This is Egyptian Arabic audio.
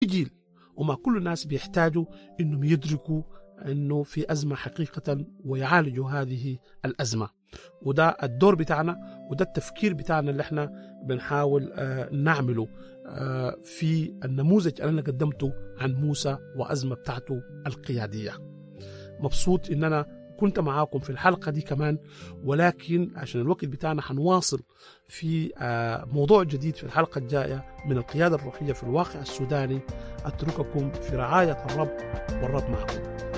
جيل وما كل الناس بيحتاجوا انهم يدركوا انه في ازمه حقيقه ويعالجوا هذه الازمه وده الدور بتاعنا وده التفكير بتاعنا اللي احنا بنحاول آه، نعمله آه، في النموذج اللي انا قدمته عن موسى وازمه بتاعته القياديه مبسوط ان انا كنت معاكم في الحلقة دي كمان ولكن عشان الوقت بتاعنا حنواصل في آه، موضوع جديد في الحلقة الجاية من القيادة الروحية في الواقع السوداني أترككم في رعاية الرب والرب معكم